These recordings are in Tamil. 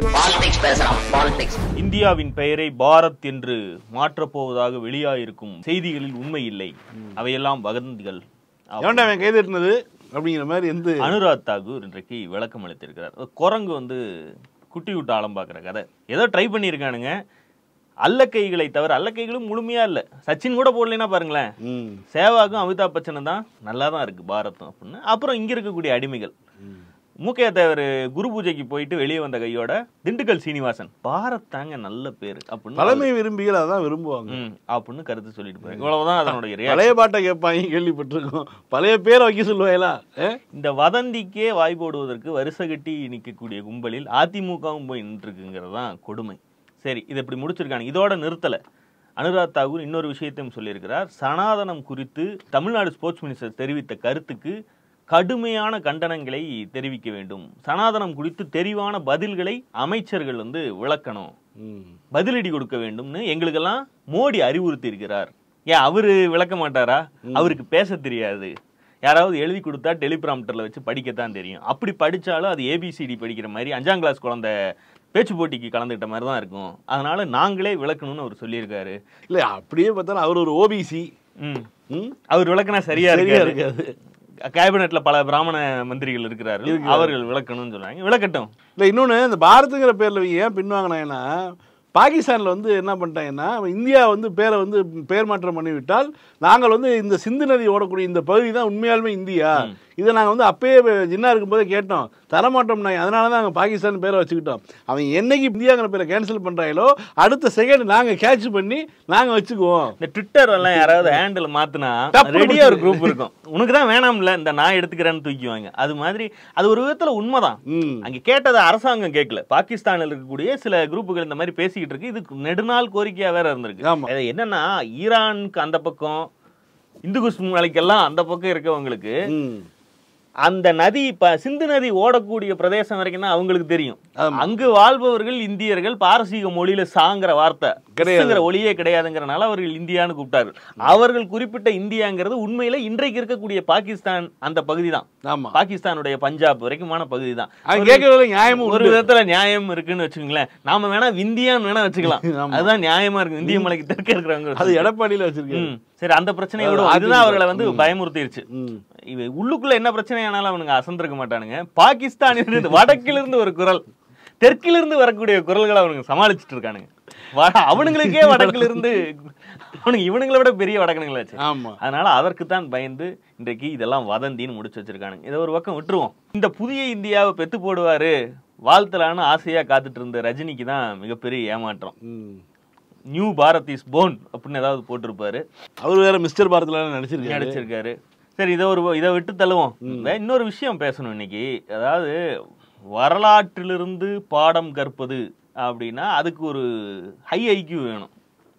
பாலிடிக்ஸ் பேசுறான் பாலிடிக்ஸ் இந்தியாவின் பெயரை பாரத் என்று மாற்றப் போவதாக வெளியாயிருக்கும் செய்திகளில் உண்மை இல்லை அவையெல்லாம் வதந்திகள் ஏன்டா அவன் கைதட்டினது அப்படிங்கிற மாதிரி எந்த அனுராக் தாக்கூர் இன்றைக்கு விளக்கம் அளித்திருக்கிறார் குரங்கு வந்து குட்டி விட்டு ஆழம் பார்க்குற கதை ஏதோ ட்ரை பண்ணியிருக்கானுங்க அல்லக்கைகளை தவிர அல்லக்கைகளும் முழுமையா இல்ல சச்சின் கூட போடலைன்னா பாருங்களேன் ம் சேவாகும் அமிதாப் பச்சனும் தான் நல்லா தான் இருக்கு பாரதம் அப்படின்னு அப்புறம் இங்க இருக்கக்கூடிய அடிமைகள் மூக்கையா தேவர் குரு பூஜைக்கு போயிட்டு வெளியே வந்த கையோட திண்டுக்கல் சீனிவாசன் பாரத் தாங்க நல்ல பேரு அப்படின்னு பழமை விரும்பிகள் அதான் விரும்புவாங்க ம், அப்படின்னு கருத்து சொல்லிட்டு போறேன் இவ்வளவுதான் அதனுடைய reaction. பழைய பாட்டை கேட்பாங்க கேள்விப்பட்டிருக்கோம் பழைய பேரை வைக்க சொல்லுவாங்களா இந்த வதந்திக்கே வாய் போடுவதற்கு வருஷ கட்டி நிற்கக்கூடிய கும்பலில் அதிமுகவும் போய் நின்றுருக்குங்கிறது தான் கொடுமை சரி இதை இப்படி முடிச்சிருக்காங்க இதோட நிறுத்தல அனுராக் தாக்கூர் இன்னொரு விஷயத்தையும் சொல்லியிருக்கிறார் சனாதனம் குறித்து தமிழ்நாடு ஸ்போர்ட்ஸ் மினிஸ்டர் தெரிவித்த கருத்துக்கு கடுமையான கண்டனங்களை தெரிவிக்க வேண்டும் சனாதனம் குறித்து தெரிவான பதில்களை அமைச்சர்கள் வந்து விளக்கணும் ம் பதிலடி கொடுக்க வேண்டும்னு எங்களுக்கெல்லாம் மோடி அறிவுறுத்தி இருக்கிறார் ஏன் அவரு விளக்க மாட்டாரா அவருக்கு பேச தெரியாது யாராவது எழுதி கொடுத்தா டெலிபிராம்டர்ல வச்சு படிக்கத்தான் தெரியும் அப்படி படிச்சாலும் அது ஏபிசிடி படிக்கிற மாதிரி அஞ்சாம் கிளாஸ் குழந்தை பேச்சு போட்டிக்கு கலந்துக்கிட்ட மாதிரி தான் இருக்கும் அதனால நாங்களே விளக்கணும்னு அவர் சொல்லியிருக்காரு இல்ல அப்படியே பார்த்தாலும் அவர் ஒரு ஓபிசி ம் ம் அவர் விளக்குனா சரியா சரியா இருக்காது இருக்காது கேபினெட்ல பல பிராமண மந்திரிகள் இருக்கிறார்கள் அவர்கள் விளக்கணும்னு சொல்றாங்க விளக்கட்டும் இல்லை இன்னொன்று இந்த பாரத்துங்கிற பேரில் இவங்க ஏன் பின்வாங்கினாங்கன்னா பாகிஸ்தானில் வந்து என்ன பண்ணிட்டாங்கன்னா இந்தியா வந்து பேரை வந்து பேர் மாற்றம் பண்ணிவிட்டால் நாங்கள் வந்து இந்த சிந்து நதி ஓடக்கூடிய இந்த பகுதி தான் உண்மையாலுமே இந்தியா இதை நாங்கள் வந்து அப்பயே ஜின்னா இருக்கும்போதே கேட்டோம் தரமாட்டோம் நாங்கள் அதனால தான் நாங்கள் பாகிஸ்தான் பேரை வச்சுக்கிட்டோம் அவன் என்னைக்கு இந்தியாங்கிற பேரை கேன்சல் பண்ணுறாங்களோ அடுத்த செகண்ட் நாங்கள் கேட்ச் பண்ணி நாங்கள் வச்சுக்குவோம் இந்த ட்விட்டர் எல்லாம் யாராவது ஹேண்டில் மாத்தினா டப்புனு ரெடியா ஒரு குரூப் இருக்கும் உனக்கு தான் வேணாம்ல இந்த நான் எடுத்துக்கிறேன்னு தூக்கிவாங்க அது மாதிரி அது ஒரு விதத்துல உண்மைதான் ம் அங்க கேட்டதை அரசாங்கம் கேட்கல பாகிஸ்தானில் இருக்கக்கூடிய சில குரூப்புகள் இந்த மாதிரி பேசிக்கிட்டு இருக்கு இது நெடுநாள் கோரிக்கையா வேற இருந்திருக்கு ஆமா. அது என்னன்னா ஈரானுக்கு அந்த பக்கம் இந்து குஷ்மு மலைக்கெல்லாம் அந்த பக்கம் இருக்கவங்களுக்கு ம் அந்த நதி இப்ப சிந்து நதி ஓடக்கூடிய பிரதேசம் வரைக்கும் தான் அவங்களுக்கு தெரியும் ஆமா. அங்கு வாழ்பவர்கள் இந்தியர்கள் பாரசீக மொழியில சாங்கிற வார்த்தை கிடையாது. கிடையாதுங்கிற ஒளியே கிடையாதுங்கிறனால அவர்கள் இந்தியான்னு கூப்பிட்டார்கள் அவர்கள் குறிப்பிட்ட இந்தியாங்கிறது உண்மையில இன்றைக்கு இருக்கக்கூடிய பாகிஸ்தான் அந்த பகுதி தான் ஆமாம் பாகிஸ்தானுடைய பஞ்சாப் வரைக்குமான பகுதி தான் அவன் கேட்கறதுல நியாயமும் ஒரு உண்டு. விதத்துல நியாயம் இருக்குன்னு வச்சுக்கோங்களேன் நாம வேணா விந்தியான்னு வேணா வச்சுக்கலாம் ஆமா. அதுதான் நியாயமா இருக்கு இந்திய மலைக்கு தெற்க இருக்கிறவங்க அது எடப்பாடியில் வச்சிருக்கேன் ம். சரி அந்த பிரச்சனையோட அது இதுதான் அதிமுக. அவர்களை வந்து பயமுறுத்திருச்சு ம் இவ உள்ளுக்குள்ள என்ன பிரச்சனை ஆனாலும் அவனுங்க அசந்திருக்க மாட்டானுங்க பாகிஸ்தானிலிருந்து வடக்கிலிருந்து ஒரு குரல் தெற்கிலிருந்து வரக்கூடிய குரல்களை அவனுங்க சமாளிச்சுட்டு இருக்கானுங்க வட- அவனுங்களுக்கே வடக்கிலிருந்து அவனுங்க இவனுங்களை விட பெரிய வடக்கணுங்களாச்சு ஆமாம் அதனால அதற்கு தான் பயந்து இன்றைக்கு இதெல்லாம் வதந்தின்னு முடிச்சு வச்சிருக்கானுங்க இதை ஒரு பக்கம் விட்டுருவோம் இந்த புதிய இந்தியாவை பெத்து போடுவாரு வாழ்த்தலான்னு ஆசையா காத்துட்டு இருந்த ரஜினிக்கு தான் மிகப்பெரிய ஏமாற்றம் ம் நியூ பாரத் இஸ் போன் அப்படின்னு ஏதாவது போட்டிருப்பாரு அவர் வேற மிஸ்டர் பாரத்ல நடிச்சிருக்காரு நடிச்சிருக்காரு சரி இதை ஒரு இதை விட்டு தள்ளுவோம் வே- இன்னொரு விஷயம் பேசணும் இன்னைக்கு அதாவது வரலாற்றிலிருந்து பாடம் கற்பது அப்படின்னா அதுக்கு ஒரு ஹை ஐக்கியூ வேணும்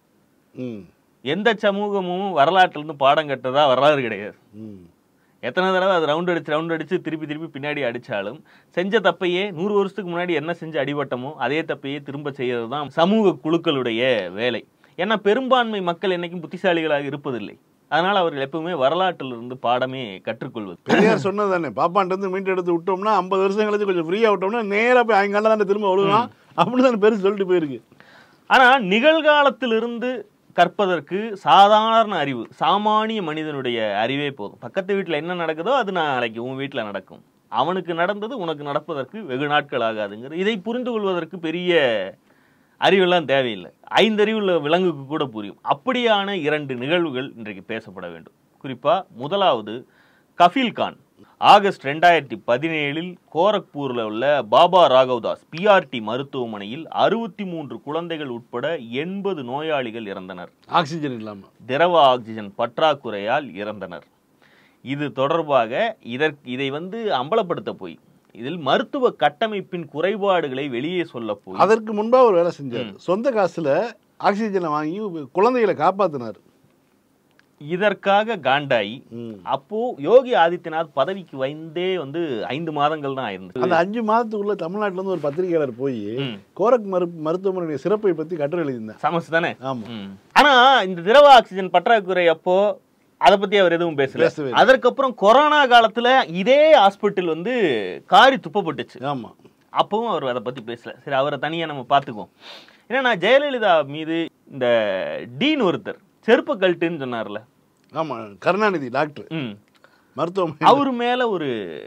ம் எந்த சமூகமும் வரலாற்றிலிருந்து பாடம் கட்டதா வரலாறு கிடையாது ம் எத்தனை தடவை அது ரவுண்ட் அடிச்சு ரவுண்ட் அடிச்சு திருப்பி திருப்பி பின்னாடி அடிச்சாலும் செஞ்ச தப்பையே நூறு வருஷத்துக்கு முன்னாடி என்ன செஞ்சு அடிபட்டமோ அதே தப்பையே திரும்ப செய்யறது தான் சமூக குழுக்களுடைய வேலை ஏன்னா பெரும்பான்மை மக்கள் என்னைக்கும் புத்திசாலிகளாக இருப்பதில்லை அதனால அவர்கள் எப்பவுமே வரலாற்றிலிருந்து பாடமே கற்றுக்கொள்வது பெரியார் சொன்னது தானே பாப்பான்ட்டு இருந்து மீட்டு எடுத்து விட்டோம்னா ஐம்பது வருஷம் கழிச்சு கொஞ்சம் ஃப்ரீயா விட்டோம்னா நேரா போய் அவங்க தானே திரும்ப விழுவான் அப்படின்னு தானே பெருசு சொல்லிட்டு போயிருக்கு ஆனா நிகழ்காலத்திலிருந்து கற்பதற்கு சாதாரண அறிவு சாமானிய மனிதனுடைய அறிவே போதும் பக்கத்து வீட்டில் என்ன நடக்குதோ அது நாளைக்கு உன் வீட்டில் நடக்கும் அவனுக்கு நடந்தது உனக்கு நடப்பதற்கு வெகு நாட்கள் ஆகாதுங்கிற இதை புரிந்து கொள்வதற்கு பெரிய அறிவெல்லாம் தேவையில்லை ஐந்தறிவுள்ள விலங்குக்கு கூட புரியும் அப்படியான இரண்டு நிகழ்வுகள் இன்றைக்கு பேசப்பட வேண்டும் குறிப்பா முதலாவது கஃபீல் கான் ஆகஸ்ட் ரெண்டாயிரத்தி பதினேழில் கோரக்பூர்ல உள்ள பாபா ராகவ்தாஸ் பிஆர்டி மருத்துவமனையில் அறுபத்தி மூன்று குழந்தைகள் உட்பட எண்பது நோயாளிகள் இறந்தனர் ஆக்சிஜன் இல்லாம திரவ ஆக்சிஜன் பற்றாக்குறையால் இறந்தனர் இது தொடர்பாக இதற்கு இதை வந்து அம்பலப்படுத்த போய் இதில் மருத்துவ கட்டமைப்பின் குறைபாடுகளை வெளியே சொல்ல போய் அதற்கு முன்பா ஒரு வேலை செஞ்சார் சொந்த காசுல ஆக்சிஜனை வாங்கி குழந்தைகளை காப்பாத்தினார் இதற்காக காண்டாயி ம். அப்போ யோகி ஆதித்யநாத் பதவிக்கு வந்தே வந்து ஐந்து மாதங்கள் தான் ஆயிருந்தது அந்த அஞ்சு மாதத்துக்குள்ள தமிழ்நாட்டுல இருந்து ஒரு பத்திரிகையாளர் போய் ம். கோரக் மரு மருத்துவமனையுடைய சிறப்பை பத்தி கட்டுரை எழுதியிருந்தேன் சமஸ் தானே ஆமா ம். ஆனா இந்த திரவ ஆக்சிஜன் பற்றாக்குறை அப்போ அதை பத்தி அவர் எதுவும் பேசல பேசவே இல்லை. அதற்கப்புறம் கொரோனா காலத்துல இதே ஹாஸ்பிட்டல் வந்து காரி துப்பப்பட்டுச்சு ஆமா அப்பவும் அவர் அதை பத்தி பேசல சரி அவரை தனியா நம்ம பார்த்துக்குவோம் ஏன்னா நான் ஜெயலலிதா மீது இந்த டீன் ஒருத்தர் செருப்பு கழட்டுன்னு சொன்னார்ல ஆமா கருணாநிதி டாக்டர் ம் மருத்துவமனை அவர் மேல ஒரு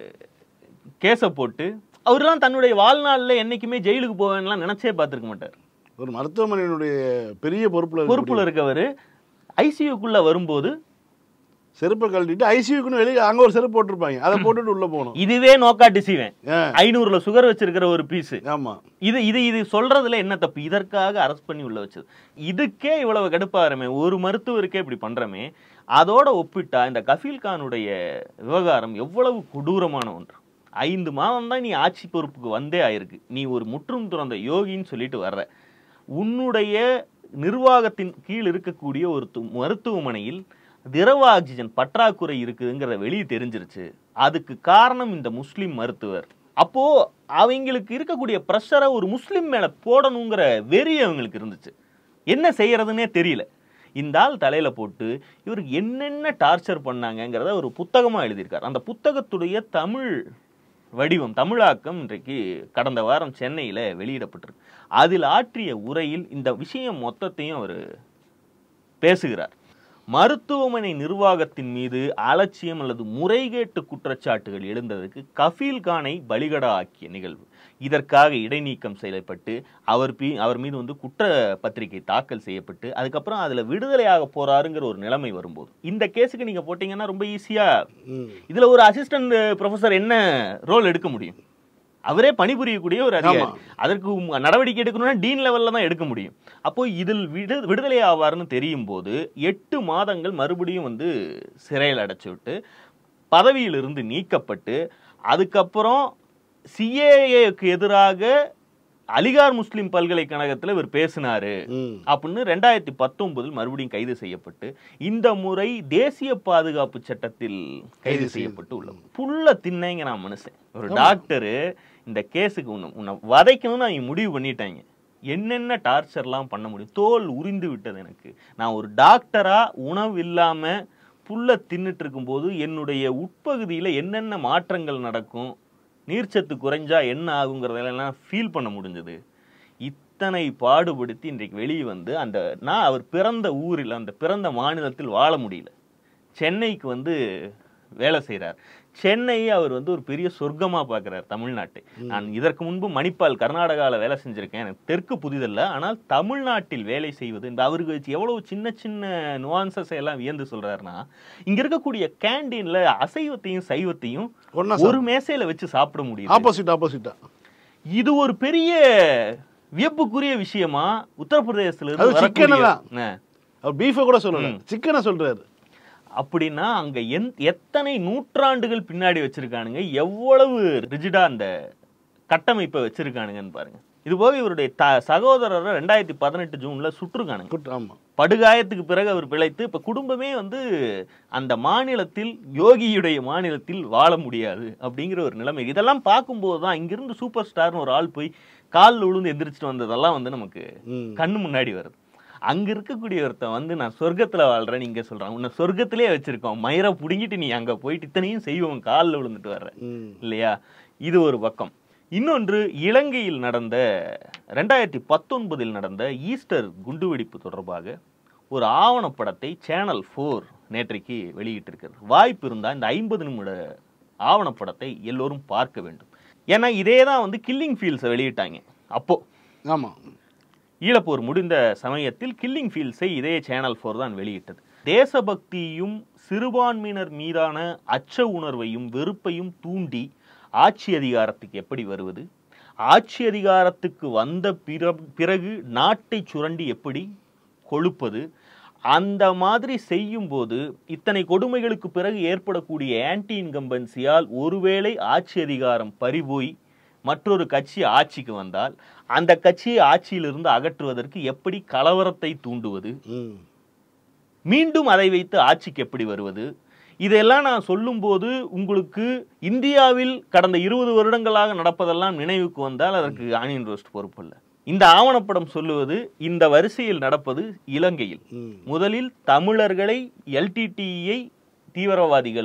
கேஸை போட்டு அவர்லாம் தன்னுடைய வாழ்நாள்ல என்னைக்குமே ஜெயிலுக்கு போவேன்லாம் நினைச்சே பார்த்திருக்க மாட்டார் ஒரு மருத்துவமனையினுடைய பெரிய பொறுப்புல பொறுப்புல இருக்கவர் ஐசியூக்குள்ள வரும்போது செருப்பை கழட்டிட்டு ஐசியூக்குன்னு வெளியே அங்க ஒரு செருப்பு போட்டிருப்பாங்க அதை போட்டுட்டு உள்ள போகணும் இதுவே நோக்காட்டி செய்வேன் ஆ, ஐநூறுல சுகர் வச்சிருக்கிற ஒரு பீஸ் ஆமா இது இது இது சொல்றதுல என்ன தப்பு இதற்காக அரெஸ்ட் பண்ணி உள்ள வச்சது இதுக்கே இவ்வளவு கடுப்பாகிறமே ஒரு மருத்துவருக்கே இப்படி பண்றமே அதோட ஒப்பிட்டா இந்த கஃபீல் கானுடைய விவகாரம் எவ்வளவு கொடூரமான ஒன்று ஐந்து மாதம் தான் நீ ஆட்சி பொறுப்புக்கு வந்தே ஆயிருக்கு நீ ஒரு முற்றும் துறந்த யோகின்னு சொல்லிட்டு வர்ற உன்னுடைய நிர்வாகத்தின் கீழ் இருக்கக்கூடிய ஒரு து- மருத்துவமனையில் திரவ ஆக்சிஜன் பற்றாக்குறை இருக்குதுங்கிறத வெளியே தெரிஞ்சிருச்சு அதுக்கு காரணம் இந்த முஸ்லிம் மருத்துவர் அப்போ அவங்களுக்கு இருக்கக்கூடிய ப்ரெஷரை ஒரு முஸ்லிம் மேல போடணுங்கிற வெறி அவங்களுக்கு இருந்துச்சு என்ன செய்யறதுன்னே தெரியல இந்த ஆள் தலையில போட்டு இவருக்கு என்னென்ன டார்ச்சர் பண்ணாங்கங்கிறத ஒரு புத்தகமா எழுதியிருக்கார் அந்த புத்தகத்துடைய தமிழ் வடிவம் தமிழாக்கம் இன்றைக்கு கடந்த வாரம் சென்னையில வெளியிடப்பட்டிருக்கு அதில் ஆற்றிய உரையில் இந்த விஷயம் மொத்தத்தையும் அவர் பேசுகிறார் மருத்துவமனை நிர்வாகத்தின் மீது அலட்சியம் அல்லது முறைகேட்டு குற்றச்சாட்டுகள் எழுந்ததற்கு கஃபீல் கானை பலிகடா ஆக்கிய நிகழ்வு இதற்காக இடைநீக்கம் செய்யப்பட்டு அவர் பி அவர் மீது வந்து குற்ற பத்திரிகை தாக்கல் செய்யப்பட்டு அதுக்கப்புறம் அதுல விடுதலையாக போறாருங்கிற ஒரு நிலைமை வரும்போது இந்த கேஸுக்கு நீங்க போட்டீங்கன்னா ரொம்ப ஈஸியா ம். இதுல ஒரு அசிஸ்டன்ட் ப்ரொஃபசர் என்ன ரோல் எடுக்க முடியும் அவரே பணிபுரியக்கூடிய ஒரு அதிகாரி ஆமா. அதற்கு உம் நடவடிக்கை எடுக்கணும்னா டீன் லெவல்ல தான் எடுக்க முடியும் அப்போ இதில் விடு விடுதலை ஆவார்னு தெரியும் போது எட்டு மாதங்கள் மறுபடியும் வந்து சிறையில் அடைச்சு விட்டு பதவியிலிருந்து நீக்கப்பட்டு அதுக்கப்புறம் சிஏஏக்கு எதிராக அலிகார் முஸ்லிம் பல்கலைக்கழகத்துல இவர் பேசினாரு ம். அப்படின்னு ரெண்டாயிரத்தி பத்தொன்பதில் மறுபடியும் கைது செய்யப்பட்டு இந்த முறை தேசிய பாதுகாப்பு சட்டத்தில் கைது கைது செய்யப்பட்டு உள்ளது புல்ல திண்ணைங்க நான் மனுஷன் ஒரு டாக்டரு இந்த கேஸுக்கு உன்னை உன்னை வதைக்கணும்னு அவங்க முடிவு பண்ணிட்டாங்க என்னென்ன டார்ச்சர்லாம் பண்ண முடியும் தோல் உரிந்து விட்டது எனக்கு நான் ஒரு டாக்டரா உணவு இல்லாம புல்ல தின்னுட்டு இருக்கும்போது என்னுடைய உட்பகுதியில என்னென்ன மாற்றங்கள் நடக்கும் நீர்ச்சத்து குறைஞ்சா என்ன ஆகுங்கிறதெல்லாம் ஃபீல் பண்ண முடிஞ்சது இத்தனை பாடுபடுத்தி இன்றைக்கு வெளியே வந்து அந்த நான் அவர் பிறந்த ஊரில் அந்த பிறந்த மாநிலத்தில் வாழ முடியல சென்னைக்கு வந்து வேலை செய்கிறார் சென்னையை அவர் வந்து ஒரு பெரிய சொர்க்கமா பார்க்குறார் தமிழ்நாட்டை நான் இதற்கு முன்பு மணிப்பால் கர்நாடகாவில் வேலை செஞ்சிருக்கேன் எனக்கு தெற்கு புதிதல்ல ஆனால் தமிழ்நாட்டில் வேலை செய்வது இந்த அவருக்கு வச்சு எவ்வளவு சின்ன சின்ன nuances எல்லாம் வியந்து சொல்றாருன்னா இங்க இருக்கக்கூடிய கேண்டீன்ல அசைவத்தையும் சைவத்தையும் ஒண்ணா ஒரு மேசையில வச்சு சாப்பிட முடியும் ஆப்போசிட் ஆப்போசிட்டா இது ஒரு பெரிய வியப்புக்குரிய விஷயமா உத்தரப்பிரதேசத்துல அது இருந்து chicken வரக்கூடிய- தான். ஆ. அவர் பீஃபை கூட சொல்லல சிக்கனை சொல்றாரு அப்படின்னா அங்க எந் எத்தனை நூற்றாண்டுகள் பின்னாடி வச்சிருக்கானுங்க எவ்வளவு ரிஜிடா அந்த கட்டமைப்பை வச்சிருக்கானுங்கன்னு பாருங்க இது போக இவருடைய த சகோதரரை ரெண்டாயிரத்தி பதினெட்டு ஜூன்ல சுட்டிருக்கானுங்க குட் ஆமா படுகாயத்துக்கு பிறகு அவர் பிழைத்து இப்ப குடும்பமே வந்து அந்த மாநிலத்தில் யோகியுடைய மாநிலத்தில் வாழ முடியாது அப்படிங்கிற ஒரு நிலைமை இதெல்லாம் பார்க்கும்போது தான் இங்கிருந்து சூப்பர் ஸ்டார்னு ஒரு ஆள் போய் காலில் விழுந்து எந்திரிச்சிட்டு வந்ததெல்லாம் வந்து நமக்கு ம். கண்ணு முன்னாடி வருது அங்க இருக்கக்கூடிய ஒருத்தன் வந்து நான் சொர்க்கத்துல வாழ்றேன்னு இங்க சொல்றான் உன்னை சொர்க்கத்திலே வச்சிருக்கோம் மயிரை புடுங்கிட்டு நீ அங்க போயிட்டு இத்தனையும் செய்வோம் காலில் விழுந்துட்டு வர்ற ம். இல்லையா இது ஒரு பக்கம் இன்னொன்று இலங்கையில் நடந்த ரெண்டாயிரத்தி பத்தொன்பதில் நடந்த ஈஸ்டர் குண்டுவெடிப்பு தொடர்பாக ஒரு ஆவணப்படத்தை சேனல் ஃபோர் நேற்றைக்கு வெளியிட்டிருக்கிறது வாய்ப்பு இருந்தால் இந்த ஐம்பது நிமிட ஆவணப்படத்தை எல்லோரும் பார்க்க வேண்டும் ஏன்னா இதே தான் வந்து கில்லிங் ஃபீல்ஸை வெளியிட்டாங்க அப்போ ஆமா ஈழப்போர் முடிந்த சமயத்தில் கில்லிங் ஃபீல்ஸை இதே சேனல் ஃபோர் தான் வெளியிட்டது தேசபக்தியும் சிறுபான்மையினர் மீதான அச்ச உணர்வையும் வெறுப்பையும் தூண்டி ஆட்சி அதிகாரத்துக்கு எப்படி வருவது ஆட்சி அதிகாரத்துக்கு வந்த பிற- பிறகு நாட்டை சுரண்டி எப்படி கொழுப்பது அந்த மாதிரி செய்யும்போது இத்தனை கொடுமைகளுக்கு பிறகு ஏற்படக்கூடிய ஆன்டி இன்கம்பன்சியால் ஒருவேளை ஆட்சி அதிகாரம் பறிபோய் மற்றொரு கட்சி ஆட்சிக்கு வந்தால் அந்த கட்சியை ஆட்சியிலிருந்து அகற்றுவதற்கு எப்படி கலவரத்தை தூண்டுவது ம். மீண்டும் அதை வைத்து ஆட்சிக்கு எப்படி வருவது இதெல்லாம் நான் சொல்லும்போது உங்களுக்கு இந்தியாவில் கடந்த இருபது வருடங்களாக நடப்பதெல்லாம் நினைவுக்கு வந்தால் அதற்கு ஆனியன் ரோஸ்ட் பொறுப்பல்ல இந்த ஆவணப்படம் சொல்லுவது இந்த வரிசையில் நடப்பது இலங்கையில் ம். முதலில் தமிழர்களை எல்டிடியை தீவிரவாதிகள்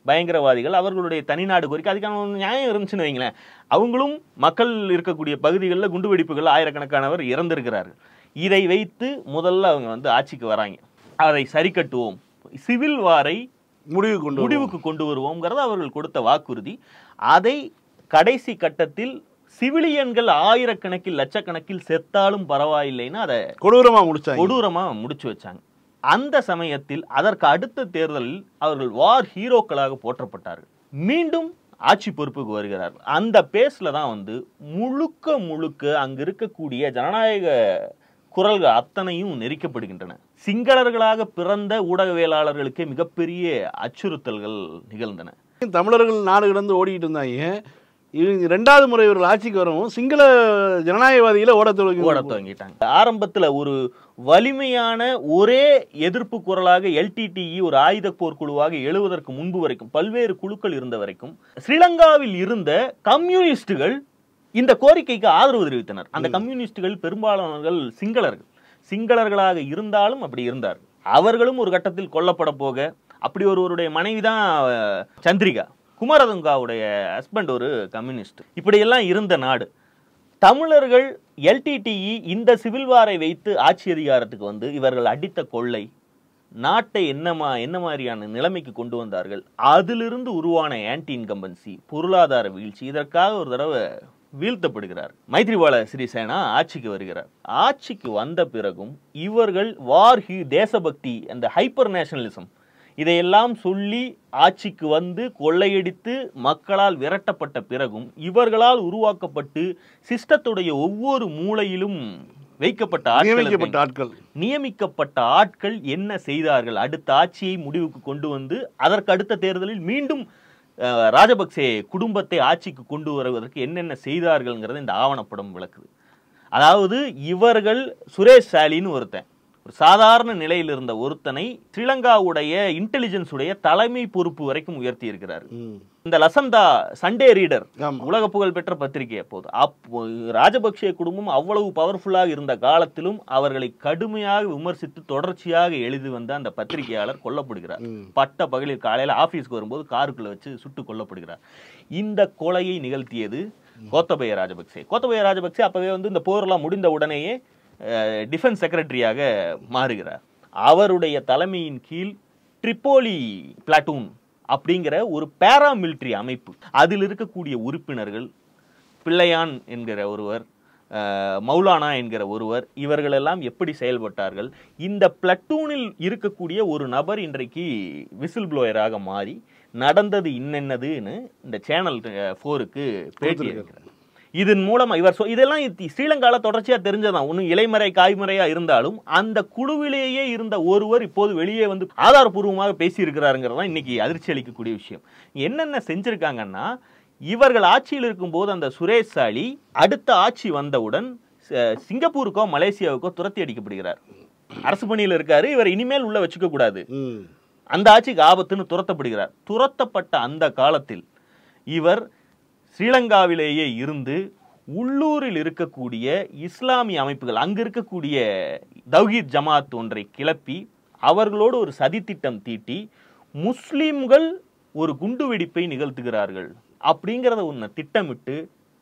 பயங்கரவாதிகள் அவர்களுடைய தனிநாடு கோரிக்கை அதுக்கான ஒரு நியாயம் இருந்துச்சுன்னு வைங்களேன் அவங்களும் மக்கள் இருக்கக்கூடிய பகுதிகளில் குண்டுவெடிப்புகள் ஆயிரக்கணக்கானவர் இறந்திருக்கிறார்கள் இதை வைத்து முதல்ல அவங்க வந்து ஆட்சிக்கு வராங்க அதை சரி கட்டுவோம் சிவில் வாரை முடிவு கொண்டு முடிவுக்கு கொண்டு வருவோம்ங்கிறது அவர்கள் கொடுத்த வாக்குறுதி அதை கடைசி கட்டத்தில் சிவிலியன்கள் ஆயிரக்கணக்கில் லட்சக்கணக்கில் செத்தாலும் பரவாயில்லைன்னு அதை கொடூரமா முடிச்சாங்க கொடூரமா முடிச்சு வச்சாங்க அந்த சமயத்தில் அதற்கு அடுத்த தேர்தலில் அவர்கள் வார் ஹீரோக்களாக போற்றப்பட்டார்கள் மீண்டும் ஆட்சி பொறுப்புக்கு வருகிறார்கள் அந்த பேஸ்ல தான் வந்து முழுக்க முழுக்க அங்க இருக்கக்கூடிய ஜனநாயக குரல்கள் அத்தனையும் நெரிக்கப்படுகின்றன சிங்களர்களாக பிறந்த ஊடகவியலாளர்களுக்கே மிகப்பெரிய அச்சுறுத்தல்கள் நிகழ்ந்தன தமிழர்கள் நாடு கடந்து ஓடிக்கிட்டு இருந்தாங்க இவங்க ரெண்டாவது முறை இவர்கள் ஆட்சிக்கு வரவும் சிங்கள ஜனநாயகவாதிகளை ஓட தொடங்கி ஓட துவங்கிட்டாங்க ஆரம்பத்துல ஒரு வலிமையான ஒரே எதிர்ப்பு குரலாக எல்டிடிஇ ஒரு ஆயுத போர் குழுவாக எழுவதற்கு முன்பு வரைக்கும் பல்வேறு குழுக்கள் இருந்த வரைக்கும் ஸ்ரீலங்காவில் இருந்த கம்யூனிஸ்டுகள் இந்த கோரிக்கைக்கு ஆதரவு தெரிவித்தனர் அந்த கம்யூனிஸ்டுகள் பெரும்பாலானவர்கள் சிங்களர்கள் சிங்களர்களாக இருந்தாலும் அப்படி இருந்தார் அவர்களும் ஒரு கட்டத்தில் கொல்லப்பட போக அப்படி ஒருவருடைய மனைவி தான் சந்திரிகா குமாரதுங்காவுடைய ஹஸ்பண்ட் ஒரு கம்யூனிஸ்ட் இப்படியெல்லாம் இருந்த நாடு தமிழர்கள் எல்டிடிஇ இந்த சிவில் வாரை வைத்து ஆட்சி அதிகாரத்துக்கு வந்து இவர்கள் அடித்த கொள்ளை நாட்டை என்னமா என்ன மாதிரியான நிலைமைக்கு கொண்டு வந்தார்கள் அதிலிருந்து உருவான ஆன்டி இன்கம்பன்சி பொருளாதார வீழ்ச்சி இதற்காக ஒரு தடவை வீழ்த்தப்படுகிறார் மைத்ரிபால சிறிசேனா ஆட்சிக்கு வருகிறார் ஆட்சிக்கு வந்த பிறகும் இவர்கள் வார் ஹி தேசபக்தி அந்த ஹைப்பர் நேஷனலிசம் இதையெல்லாம் சொல்லி ஆட்சிக்கு வந்து கொள்ளையடித்து மக்களால் விரட்டப்பட்ட பிறகும் இவர்களால் உருவாக்கப்பட்டு சிஸ்டத்துடைய ஒவ்வொரு மூலையிலும் வைக்கப்பட்ட ஆட்கள் நியமிக்கப்பட்ட ஆட்கள் நியமிக்கப்பட்ட ஆட்கள் என்ன செய்தார்கள் அடுத்த ஆட்சியை முடிவுக்கு கொண்டு வந்து அதற்கு அடுத்த தேர்தலில் மீண்டும் அஹ், ராஜபக்சே குடும்பத்தை ஆட்சிக்கு கொண்டு வருவதற்கு என்னென்ன செய்தார்கள்ங்கிறத இந்த ஆவணப்படம் விளக்குது அதாவது இவர்கள் சுரேஷ் சாலின்னு ஒருத்தன் ஒரு சாதாரண நிலையில் இருந்த ஒருத்தனை ஸ்ரீலங்காவுடைய இன்டெலிஜென்ஸ் உடைய தலைமை பொறுப்பு வரைக்கும் உயர்த்தி இருக்கிறார் ம். இந்த லசந்தா சண்டே ரீடர் ஆமா. உலக புகழ் பெற்ற பத்திரிகை அப்போது அப்போ ராஜபக்சே குடும்பம் அவ்வளவு பவர்ஃபுல்லாக இருந்த காலத்திலும் அவர்களை கடுமையாக விமர்சித்து தொடர்ச்சியாக எழுதி வந்த அந்த பத்திரிகையாளர் கொல்லப்படுகிறார் ம். பட்ட பகலில் காலையில ஆபீஸ்க்கு வரும்போது காருக்குள்ள வச்சு சுட்டு கொல்லப்படுகிறார் இந்த கொலையை நிகழ்த்தியது கோத்தபய ராஜபக்சே கோத்தபய ராஜபக்சே அப்பவே வந்து இந்த போர்லாம் முடிந்த உடனேயே டிஃபென்ஸ் செக்ரட்டரியாக மாறுகிறார் அவருடைய தலைமையின் கீழ் ட்ரிப்போலி பிளாட்டூன் அப்படிங்கிற ஒரு பாராமிலிட்டரி அமைப்பு அதில் இருக்கக்கூடிய உறுப்பினர்கள் பிள்ளையான் என்கிற ஒருவர் அஹ், மௌலானா என்கிற ஒருவர் இவர்களெல்லாம் எப்படி செயல்பட்டார்கள் இந்த பிளட்டூனில் இருக்கக்கூடிய ஒரு நபர் இன்றைக்கு விசில் ப்ளோயராக மாறி நடந்தது இன்னென்னதுன்னு இந்த சேனல் ஃபோருக்கு பேட்டி இருக்கிறார் இதன் மூலமா இவர் சொ- இதெல்லாம் இத்தி- ஸ்ரீலங்கால தொடர்ச்சியா தெரிஞ்சதான் ஒன்றும் இலைமறை காய்மறையா இருந்தாலும் அந்த குழுவிலேயே இருந்த ஒருவர் இப்போது வெளியே வந்து ஆதாரபூர்வமாக பேசியிருக்கிறாருங்கிறது தான் இன்னைக்கு அதிர்ச்சி அளிக்கக்கூடிய விஷயம் என்னென்ன செஞ்சிருக்காங்கன்னா இவர்கள் ஆட்சியில் இருக்கும்போது அந்த சுரேஷ் சாலி அடுத்த ஆட்சி வந்தவுடன் ச- சிங்கப்பூருக்கோ மலேசியாவுக்கோ துரத்தி அடிக்கப்படுகிறார் அரசு பணியில் இருக்காரு இவர் இனிமேல் உள்ள வச்சுக்க கூடாது ம். அந்த ஆட்சிக்கு ஆபத்துன்னு துரத்தப்படுகிறார் துரத்தப்பட்ட அந்த காலத்தில் இவர் ஸ்ரீலங்காவிலேயே இருந்து உள்ளூரில் இருக்கக்கூடிய இஸ்லாமிய அமைப்புகள் அங்கு இருக்கக்கூடிய தௌஹீத் ஜமாத் ஒன்றை கிளப்பி அவர்களோடு ஒரு சதித்திட்டம் தீட்டி முஸ்லிம்கள் ஒரு குண்டுவெடிப்பை நிகழ்த்துகிறார்கள் அப்படிங்கிறத ஒன்று திட்டமிட்டு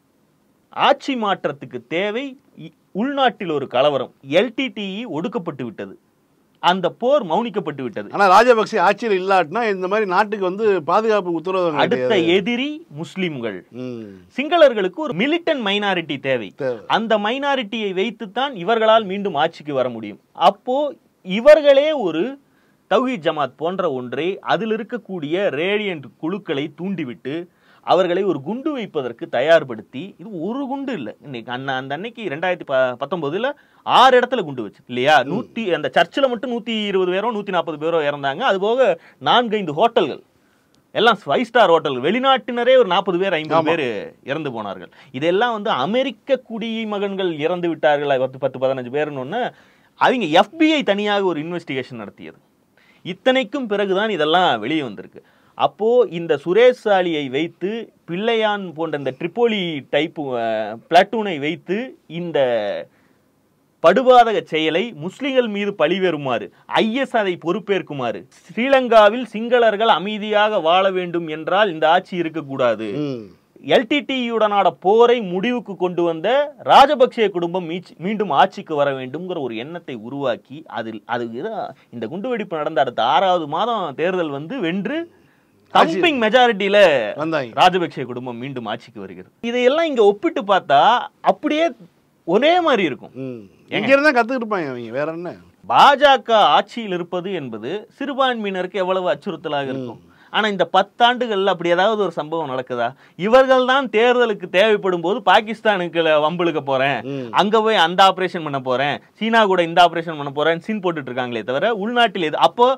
ஆட்சி மாற்றத்துக்கு தேவை இ- உள்நாட்டில் ஒரு கலவரம் எல்டிடிஇ ஒடுக்கப்பட்டு விட்டது அந்த போர் மௌனிக்கப்பட்டு விட்டது ஆனா ராஜபக்சே ஆட்சியில் இல்லாட்டினா இந்த மாதிரி நாட்டுக்கு வந்து பாதுகாப்பு உத்தரவாதம் அடுத்த கிடையாது எதிரி முஸ்லிம்கள் ம். சிங்களர்களுக்கு ஒரு மிலிட்டன் மைனாரிட்டி தேவை தேவை. அந்த மைனாரிட்டியை வைத்துத்தான் இவர்களால் மீண்டும் ஆட்சிக்கு வர முடியும் அப்போ இவர்களே ஒரு தௌஹீத் ஜமாத் போன்ற ஒன்றை அதில் இருக்கக்கூடிய ரேடியன்ட் குழுக்களை தூண்டிவிட்டு அவர்களை ஒரு குண்டு வைப்பதற்கு தயார்படுத்தி இது ஒரு குண்டு இல்லை இன்னைக்கு அண்ணா அந்த அன்னைக்கு ரெண்டாயிரத்தி ப பத்தொன்பதுல ஆறு இடத்துல குண்டு வச்சு இல்லையா நூத்தி அந்த சர்ச்சில் மட்டும் நூத்தி இருபது பேரோ நூத்தி நாற்பது பேரோ இறந்தாங்க அது போக நான்கைந்து ஹோட்டல்கள் எல்லாம் ஃபைவ் ஸ்டார் ஹோட்டல் வெளிநாட்டினரே ஒரு நாற்பது பேர் ஐம்பது ஆமா. பேர் இறந்து போனார்கள் இதெல்லாம் வந்து அமெரிக்க குடிமகன்கள் இறந்து விட்டார்கள் பத்து பத்து பதினஞ்சு பேர்னு ஒன்று அவங்க எஃபிஐ தனியாக ஒரு இன்வெஸ்டிகேஷன் நடத்தியது இத்தனைக்கும் பிறகுதான் இதெல்லாம் வெளியே வந்திருக்கு அப்போ இந்த சுரேஷ் சாலியை வைத்து பிள்ளையான் போன்ற இந்த ட்ரிப்போலி டைப் பிளாட்டூனை வைத்து இந்த படுபாதக செயலை முஸ்லிம்கள் மீது பழிவேறுமாறு ஐஎஸ் அதை பொறுப்பேற்குமாறு ஸ்ரீலங்காவில் சிங்களர்கள் அமைதியாக வாழ வேண்டும் என்றால் இந்த ஆட்சி இருக்கக்கூடாது ம். எல்டிடியுடனான போரை முடிவுக்கு கொண்டு வந்த ராஜபக்சே குடும்பம் மீச்- மீண்டும் ஆட்சிக்கு வர வேண்டும்ங்கிற ஒரு எண்ணத்தை உருவாக்கி அதில் அது இதான் இந்த குண்டுவெடிப்பு நடந்த அடுத்த ஆறாவது மாதம் தேர்தல் வந்து வென்று தம்பிங் மெஜாரிட்டியில வந்தாங்க ராஜபக்சே குடும்பம் மீண்டும் ஆட்சிக்கு வருகிறது இதையெல்லாம் இங்க ஒப்பிட்டு பார்த்தா அப்படியே ஒரே மாதிரி இருக்கும் ம். இங்க இருந்தா கத்துக்கிட்டு இருப்பாங்க அவங்க வேற என்ன பாஜக ஆட்சியில் இருப்பது என்பது சிறுபான்மையினருக்கு எவ்வளவு அச்சுறுத்தலாக இருக்கும் ஆனா இந்த பத்தாண்டுகள்ல அப்படி ஏதாவது ஒரு சம்பவம் நடக்குதா இவர்கள் தான் தேர்தலுக்கு தேவைப்படும் போது பாகிஸ்தானுக்கு வம்புழுக்க போறேன் ம். அங்க போய் அந்த ஆபரேஷன் பண்ண போறேன் சீனா கூட இந்த ஆபரேஷன் பண்ண போறேன் சீன் போட்டுட்டு இருக்காங்களே தவிர உள்நாட்டில் எது அப்போ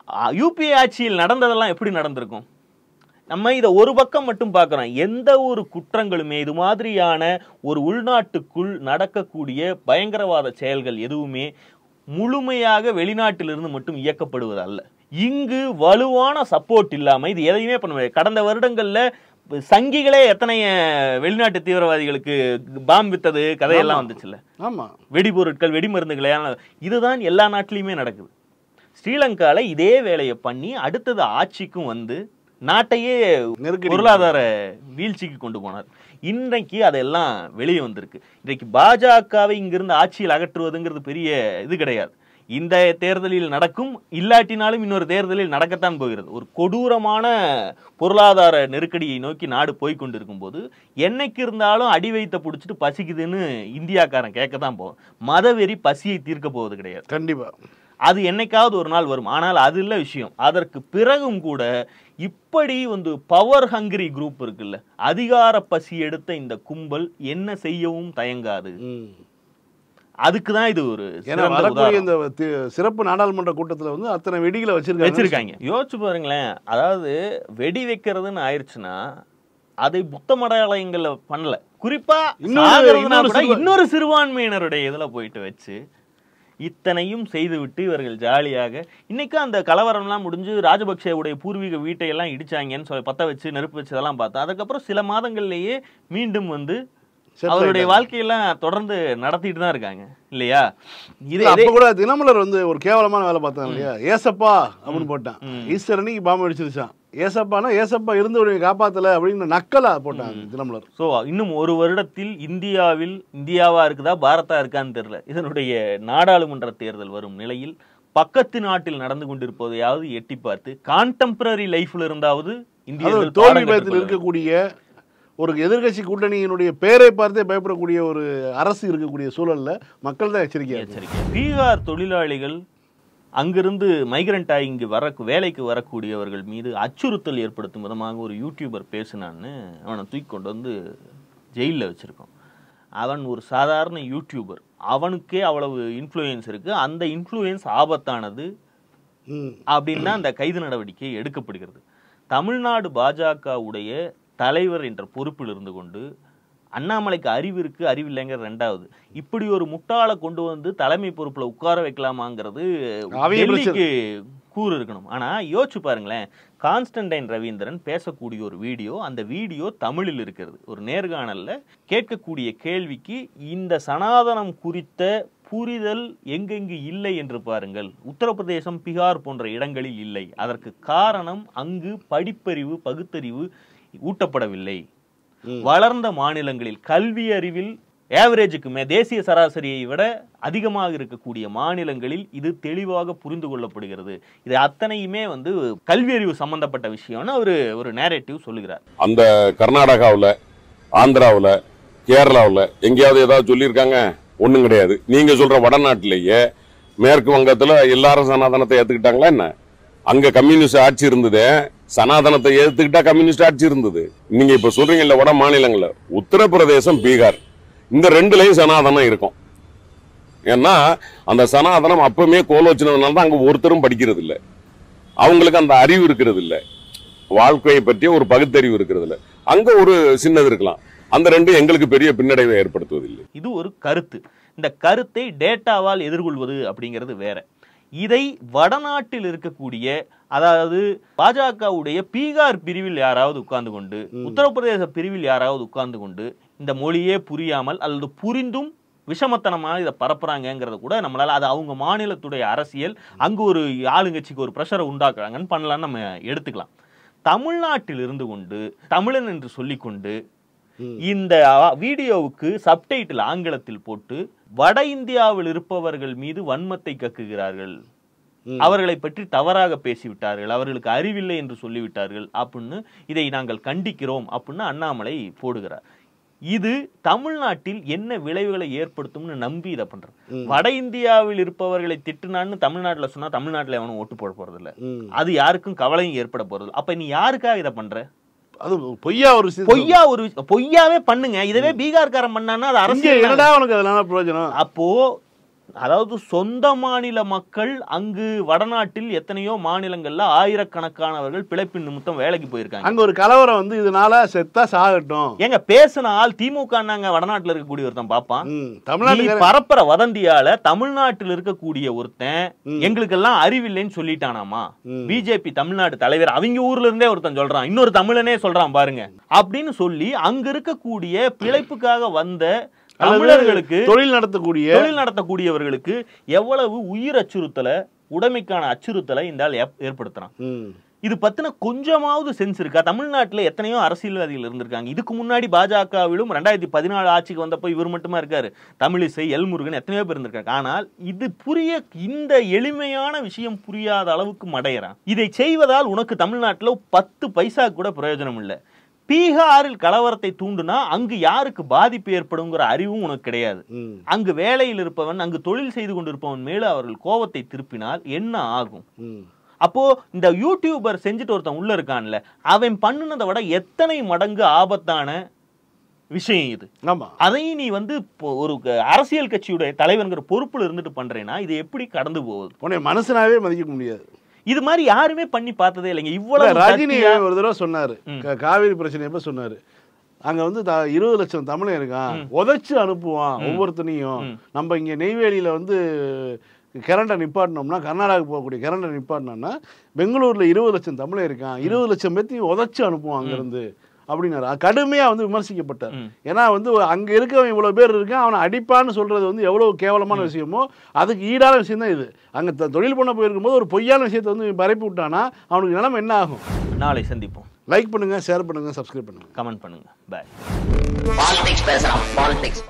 யூபிஏ ஆட்சியில் நடந்ததெல்லாம் எப்படி நடந்திருக்கும் நம்ம இதை ஒரு பக்கம் மட்டும் பார்க்குறோம் எந்த ஒரு குற்றங்களுமே இது மாதிரியான ஒரு உள்நாட்டுக்குள் நடக்கக்கூடிய பயங்கரவாத செயல்கள் எதுவுமே முழுமையாக வெளிநாட்டிலிருந்து மட்டும் இயக்கப்படுவது அல்ல இங்கு வலுவான சப்போர்ட் இல்லாம இது எதையுமே பண்ண முடியாது கடந்த வருடங்கள்ல சங்கிகளே எத்தனை வெளிநாட்டு தீவிரவாதிகளுக்கு பாம் வித்தது கதையெல்லாம் வந்துச்சுல்ல ஆமா வெடிபொருட்கள் வெடிமருந்துகளை இதுதான் எல்லா நாட்டிலையுமே நடக்குது ஸ்ரீலங்கால இதே வேலையை பண்ணி அடுத்தது ஆட்சிக்கும் வந்து நாட்டையே நெருக்கடி பொருளாதார வீழ்ச்சிக்கு கொண்டு போனார் இன்றைக்கு அதெல்லாம் வெளியே வந்திருக்கு இன்றைக்கு பாஜகவை இங்கிருந்து ஆட்சியில் அகற்றுவதுங்கிறது பெரிய இது கிடையாது இந்த தேர்தலில் நடக்கும் இல்லாட்டினாலும் இன்னொரு தேர்தலில் நடக்கத்தான் போகிறது ஒரு கொடூரமான பொருளாதார நெருக்கடியை நோக்கி நாடு போய் கொண்டிருக்கும் போது என்னைக்கு இருந்தாலும் அடி வைத்த பிடிச்சிட்டு பசிக்குதுன்னு இந்தியாக்காரன் கேட்க தான் போகும் மதவெறி பசியை தீர்க்க போவது கிடையாது கண்டிப்பா அது என்னைக்காவது ஒரு நாள் வரும் ஆனால் அது இல்ல விஷயம் அதற்கு பிறகும் கூட இப்படி வந்து பவர் ஹங்கிரி குரூப் இருக்குல்ல அதிகார பசி எடுத்த இந்த கும்பல் என்ன செய்யவும் தயங்காது ம். அதுக்கு தான் இது ஒரு ஏன்னா சிறந்த வரக்கூடிய உதாரணம். இந்த தி- சிறப்பு நாடாளுமன்ற கூட்டத்துல வந்து அத்தனை வெடிகளை வச்சிருக்காங்க வச்சிருக்காங்க யோசிச்சு பாருங்களேன் அதாவது வெடி வைக்கிறதுன்னு ஆயிருச்சுன்னா அதை புத்த மடாலயங்கள்ல பண்ணல குறிப்பா இன்னொரு- சாகிறதுனா இன்னொரு கூட சிறுவ- இன்னொரு சிறுபான்மையினருடைய இதுல போயிட்டு வச்சு இத்தனையும் செய்துவிட்டு இவர்கள் ஜாலியாக இன்னைக்கு அந்த கலவரம்லாம் முடிஞ்சு ராஜபக்சேவுடைய பூர்வீக வீட்டை எல்லாம் இடிச்சாங்கன்னு சொல்லி பத்த வச்சு நெருப்பு வச்சு அதெல்லாம் பார்த்தா அதுக்கப்புறம் சில மாதங்கள்லயே மீண்டும் வந்து Settle அவருடைய ஆயிட்டாங்க. வாழ்க்கையெல்லாம் தொடர்ந்து நடத்திட்டு தான் இருக்காங்க இல்லையா இது இல்ல, அப்ப கூட தினமலர் வந்து ஒரு கேவலமான வேலை பார்த்தாங்க இல்லையா ஏசப்பா அப்படின்னு போட்டான் ம். ஈஸ்டர் அன்னைக்கு பாம்பு அடிச்சிருச்சான் ஏசப்பானா ஏசப்பா இருந்து ஒரு காப்பாத்தல அப்படின்னு நக்கலா போட்டாங்க தினமலர் ஸோ இன்னும் ஒரு வருடத்தில் இந்தியாவில் இந்தியாவா இருக்குதா பாரதா இருக்கான்னு தெரியல இதனுடைய நாடாளுமன்ற தேர்தல் வரும் நிலையில் பக்கத்து நாட்டில் நடந்து கொண்டிருப்பதையாவது எட்டி பார்த்து கான்டெம்பரரி லைஃப்ல இருந்தாவது அது இந்தியர்கள் ஒரு தோல்வி பாடம் பயத்தில் கற்றுக்கொள்ள வேண்டும். இருக்கக்கூடிய ஒரு எதிர்க்கட்சி கூட்டணியினுடைய பேரை பார்த்தே பயப்படக்கூடிய ஒரு அரசு இருக்கக்கூடிய சூழல்ல மக்கள் தான் எச்சரிக்கையா இருக்கணும். எச்சரிக்கை பீகார் தொழிலாளிகள் அங்கிருந்து மைக்ரண்ட் ஆகி இங்கு வர வேலைக்கு வரக்கூடியவர்கள் மீது அச்சுறுத்தல் ஏற்படுத்தும் விதமாக ஒரு யூடியூபர் பேசினான்னு அவனை தூக்கி கொண்டு வந்து ஜெயிலில் வச்சிருக்கோம் அவன் ஒரு சாதாரண யூடியூபர் அவனுக்கே அவ்வளவு இன்ஃப்ளூயன்ஸ் இருக்கு அந்த இன்ஃப்ளூயன்ஸ் ஆபத்தானது ம். அப்படின்னா அந்த கைது நடவடிக்கை எடுக்கப்படுகிறது தமிழ்நாடு பாஜகவுடைய தலைவர் என்ற பொறுப்பில் இருந்து கொண்டு அண்ணாமலைக்கு அறிவு இருக்கு அறிவில்லைங்கிற ரெண்டாவது இப்படி ஒரு முட்டாளை கொண்டு வந்து தலைமை பொறுப்புல உட்கார வைக்கலாமாங்கிறது அவங்க டெல்லிக்கு கூறு இருக்கணும் ஆனா யோசிச்சு பாருங்களேன் கான்ஸ்டன்டைன் ரவீந்திரன் பேசக்கூடிய ஒரு வீடியோ அந்த வீடியோ தமிழில் இருக்கிறது ஒரு நேர்காணல்ல கேட்கக்கூடிய கேள்விக்கு இந்த சனாதனம் குறித்த புரிதல் எங்கெங்கு இல்லை என்று பாருங்கள் உத்தரப்பிரதேசம் பீகார் போன்ற இடங்களில் இல்லை அதற்கு காரணம் அங்கு படிப்பறிவு பகுத்தறிவு ஊட்டப்படவில்லை ம். வளர்ந்த மாநிலங்களில் கல்வி அறிவில் ஏவரேஜுக்கு மே தேசிய சராசரியை விட அதிகமாக இருக்கக்கூடிய மாநிலங்களில் இது தெளிவாக புரிந்து கொள்ளப்படுகிறது இது அத்தனையுமே வந்து கல்வி அறிவு சம்பந்தப்பட்ட விஷயம்னு அவரு ஒரு நேரேட்டிவ் சொல்லுகிறார் அந்த கர்நாடகாவில் ஆந்திராவில் கேரளாவில் எங்கேயாவது ஏதாவது சொல்லியிருக்காங்க ஒன்றும் கிடையாது நீங்க சொல்ற வடநாட்டிலேயே மேற்கு வங்கத்தில் எல்லாரும் சனாதனத்தை ஏத்துக்கிட்டாங்களா என்ன அங்க கம்யூனிஸ்ட் ஆட்சி இருந்தது சனாதனத்தை ஏத்துக்கிட்டா கம்யூனிஸ்ட் ஆட்சி இருந்தது நீங்க இப்ப சொல்றீங்கல்ல வட மாநிலங்கள்ல உத்தரப்பிரதேசம் பீகார் இந்த ரெண்டுலயும் சனாதனம் இருக்கும் ஏன்னா அந்த சனாதனம் அப்பவுமே கோலோச்சினதுனால தான் அங்க ஒருத்தரும் படிக்கிறது இல்ல அவங்களுக்கு அந்த அறிவு இருக்கிறது இல்ல வாழ்க்கையை பற்றிய ஒரு பகுத்தறிவு இருக்கிறது இல்ல அங்க ஒரு சின்னது இருக்கலாம் அந்த ரெண்டும் எங்களுக்கு பெரிய பின்னடைவை ஏற்படுத்துவதில்லை இது ஒரு கருத்து இந்த கருத்தை டேட்டாவால் எதிர்கொள்வது அப்படிங்கிறது வேற இதை வடநாட்டில் இருக்கக்கூடிய அதாவது பாஜகவுடைய பீகார் பிரிவில் யாராவது உட்கார்ந்து கொண்டு உத்தரப்பிரதேச பிரிவில் யாராவது உட்கார்ந்து கொண்டு இந்த மொழியே புரியாமல் அல்லது புரிந்தும் விஷமத்தனமா இதை பரப்புறாங்கங்கிறத கூட நம்மளால அது அவங்க மாநிலத்துடைய அரசியல் அங்கு ஒரு ஆளுங்கட்சிக்கு ஒரு ப்ரெஷரை உண்டாக்குறாங்கன்னு பண்ணலாம்னு நம்ம எடுத்துக்கலாம் தமிழ்நாட்டில் இருந்து கொண்டு தமிழன் என்று சொல்லிக்கொண்டு இந்த அ- வீடியோவுக்கு சப்டைட்டில் ஆங்கிலத்தில் போட்டு வட இந்தியாவில் இருப்பவர்கள் மீது வன்மத்தை கக்குகிறார்கள் அவர்களை பற்றி தவறாக பேசிவிட்டார்கள் அவர்களுக்கு அறிவில்லை என்று சொல்லிவிட்டார்கள் அப்படின்னு இதை நாங்கள் கண்டிக்கிறோம் அப்படின்னு அண்ணாமலை போடுகிறார் இது தமிழ்நாட்டில் என்ன விளைவுகளை ஏற்படுத்தும்னு நம்பி இதை பண்றேன் வட இந்தியாவில் இருப்பவர்களை திட்டுனான்னு தமிழ்நாட்டுல சொன்னா தமிழ்நாட்டுல எவனும் ஓட்டு போட போறதில்ல ம். அது யாருக்கும் கவலையும் ஏற்பட போறது அப்ப நீ யாருக்காக இதை பண்ற அது பொய்யா ஒரு விஷயம் பொய்யா ஒரு விஷ- பொய்யாவே பண்ணுங்க இதவே பீகார்காரன் பண்ணான்னா அது இங்க அரசியல் என்னடா உனக்கு அதனால பிரயோஜனம் அப்போ அதாவது சொந்த மாநில மக்கள் அங்கு வடநாட்டில் எத்தனையோ மாநிலங்கள்ல ஆயிரக்கணக்கானவர்கள் பிழைப்பின் நிமித்தம் வேலைக்கு போயிருக்காங்க அங்க ஒரு கலவரம் வந்து இதனால செத்தா சாகட்டும் ஏங்க பேசின ஆள் திமுக நாங்க வடநாட்டுல இருக்கக்கூடிய ஒருத்தன் பாப்பான் ம், நீ தமிழ்நாட்டுக்காரன் பரப்புற வதந்தியால தமிழ்நாட்டில் இருக்கக்கூடிய ஒருத்தன் எங்களுக்கெல்லாம் அறிவில்லைன்னு சொல்லிட்டானாமா ம். பிஜேபி தமிழ்நாடு தலைவர் அவங்க ஊர்ல இருந்தே ஒருத்தன் சொல்றான் இன்னொரு தமிழனே சொல்றான் பாருங்க அப்படின்னு சொல்லி அங்க இருக்கக்கூடிய பிழைப்புக்காக வந்த அல்லது தமிழர்களுக்கு தொழில் நடத்தக்கூடிய தொழில் நடத்தக்கூடியவர்களுக்கு எவ்வளவு உயிர் அச்சுறுத்தலை உடைமைக்கான அச்சுறுத்தலை இந்த ஆள் ஏப்- ஏற்படுத்துறான் ம், இது பத்தின கொஞ்சமாவது சென்ஸ் இருக்கா தமிழ்நாட்டுல எத்தனையோ அரசியல்வாதிகள் இருந்திருக்காங்க இதுக்கு முன்னாடி பாஜகவிலும் ரெண்டாயிரத்தி பதினாலு ஆட்சிக்கு வந்தப்போ இவர் மட்டுமா இருக்காரு தமிழிசை எல் முருகன் எத்தனையோ பேர் இருந்திருக்காங்க ஆனால் இது புரிய இந்த எளிமையான விஷயம் புரியாத அளவுக்கு மடையறான் இதை செய்வதால் உனக்கு தமிழ்நாட்டுல பத்து பைசா கூட பிரயோஜனம் இல்லை பீகாரில் கலவரத்தை தூண்டுனா அங்கு யாருக்கு பாதிப்பு ஏற்படுங்கிற அறிவும் உனக்கு கிடையாது ம், அங்கு வேலையில் இருப்பவன் அங்கு தொழில் செய்து கொண்டிருப்பவன் மேல அவர்கள் கோபத்தை திருப்பினால் என்ன ஆகும் ம். அப்போ இந்த யூடியூபர் செஞ்சுட்டு ஒருத்தன் உள்ள இருக்கான்ல அவன் பண்ணுனதை விட எத்தனை மடங்கு ஆபத்தான விஷயம் இது ஆமா அதையும் நீ வந்து இப்போ ஒரு க- அரசியல் கட்சியுடைய தலைவன்கிற பொறுப்புல இருந்துட்டு பண்றேன்னா இது எப்படி கடந்து போகுது உன்னை மனுஷனாவே மதிக்க முடியாது இது மாதிரி யாருமே பண்ணி பார்த்ததே இல்லைங்க இல்ல, இவ்வளவு ரஜினி சக்தியா- ஒரு தடவை சொன்னாரு ம். கா- காவிரி பிரச்சனை எப்ப சொன்னாரு அங்க வந்து த- இருபது லட்சம் தமிழன் இருக்கான் உதைச்சு அனுப்புவான் ஒவ்வொருத்தனையும் ம். நம்ம இங்க நெய்வேலியில வந்து கரண்டை நிப்பாட்டினோம்னா கர்நாடகாவுக்கு போகக்கூடிய கரண்டை நிப்பாட்டினோம்னா பெங்களூர்ல இருபது லட்சம் தமிழன் இருக்கான் இருபது லட்சம் பேர்த்தையும் உதைச்சு அனுப்புவான் அங்கிருந்து அப்படின்னாரு அது கடுமையா வந்து விமர்சிக்கப்பட்டார் ம். ஏன்னா வந்து அங்க இருக்கவன் இவ்வளவு பேர் இருக்கான் அவனை அடிப்பான்னு சொல்றது வந்து எவ்வளவு கேவலமான விஷயமோ அதுக்கு ஈடான விஷயம் தான் இது அங்க த- தொழில் பண்ண போயிருக்கும்போது ஒரு பொய்யான விஷயத்தை வந்து பரப்பி விட்டானா அவனுக்கு நிலைமை என்ன ஆகும் நாளை சந்திப்போம் லைக் பண்ணுங்க ஷேர் பண்ணுங்க சப்ஸ்கிரைப் பண்ணுங்க கமெண்ட் பண்ணுங்க பாய் Politics பேசுறான் politics